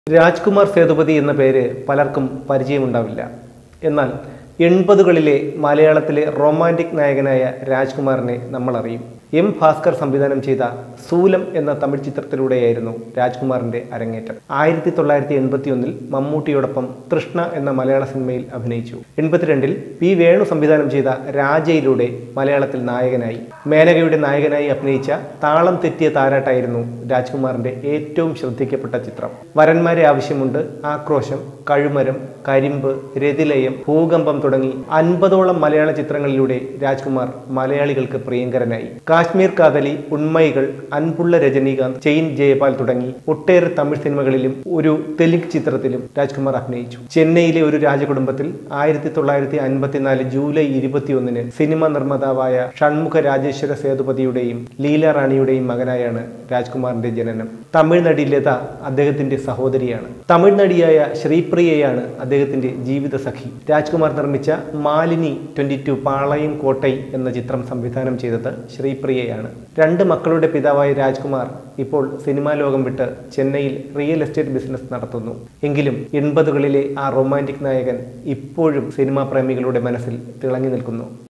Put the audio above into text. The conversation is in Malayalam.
രാജ്കുമാർ സേതുപതി എന്ന പേര് പലർക്കും പരിചയമുണ്ടാവില്ല എന്നാൽ എൺപതുകളിലെ മലയാളത്തിലെ റൊമാൻറ്റിക് നായകനായ രാജ്കുമാറിനെ നമ്മൾ അറിയും എം ഭാസ്കർ സംവിധാനം ചെയ്ത സൂലം എന്ന തമിഴ് ചിത്രത്തിലൂടെയായിരുന്നു രാജ്കുമാറിന്റെ അരങ്ങേറ്റം ആയിരത്തി തൊള്ളായിരത്തി എൺപത്തി ഒന്നിൽ മമ്മൂട്ടിയോടൊപ്പം തൃഷ്ണ എന്ന മലയാള സിനിമയിൽ അഭിനയിച്ചു എൺപത്തിരണ്ടിൽ പി വേണു സംവിധാനം ചെയ്ത രാജയിലൂടെ മലയാളത്തിൽ നായകനായി മേനകയുടെ നായകനായി അഭിനയിച്ച താളം തെറ്റിയ താരാട്ടായിരുന്നു രാജ്കുമാറിന്റെ ഏറ്റവും ശ്രദ്ധിക്കപ്പെട്ട ചിത്രം വരന്മാരെ ആവശ്യമുണ്ട് ആക്രോശം കഴുമരം കരിമ്പ് രതിലയം ഭൂകമ്പം തുടങ്ങി അൻപതോളം മലയാള ചിത്രങ്ങളിലൂടെ രാജ്കുമാർ മലയാളികൾക്ക് പ്രിയങ്കരനായി കാശ്മീർ കാതലി ഉണ്മൈകൾ അൻപുള്ള രജനീകാന്ത് ചെയിൻ ജയപാൽ തുടങ്ങി ഒട്ടേറെ തമിഴ് സിനിമകളിലും ഒരു തെലുങ്ക് ചിത്രത്തിലും രാജ്കുമാർ അഭിനയിച്ചു ചെന്നൈയിലെ ഒരു രാജകുടുംബത്തിൽ ആയിരത്തി തൊള്ളായിരത്തി അൻപത്തിനാല് ജൂലൈ ഇരുപത്തിയൊന്നിന് സിനിമ നിർമ്മാതാവായ ഷൺമുഖ രാജേശ്വര സേതുപതിയുടെയും ലീല റാണിയുടെയും മകനായാണ് രാജ്കുമാറിന്റെ ജനനം തമിഴ് നടി ലത അദ്ദേഹത്തിന്റെ സഹോദരിയാണ് തമിഴ് നടിയായ ശ്രീപ്രിയയാണ് അദ്ദേഹത്തിന്റെ ജീവിത സഖി രാജ്കുമാർ നിർമ്മിച്ച Malini twenty two Palayamkottai എന്ന ചിത്രം സംവിധാനം ചെയ്തത് ശ്രീപ്രിയയാണ് രണ്ട് മക്കളുടെ പിതാവായ രാജ്കുമാർ ഇപ്പോൾ സിനിമാ ലോകം വിട്ട് ചെന്നൈയിൽ റിയൽ എസ്റ്റേറ്റ് ബിസിനസ് നടത്തുന്നു എങ്കിലും എൺപതുകളിലെ ആ റൊമാൻറ്റിക് നായകൻ ഇപ്പോഴും സിനിമാ പ്രേമികളുടെ മനസ്സിൽ തിളങ്ങി നിൽക്കുന്നു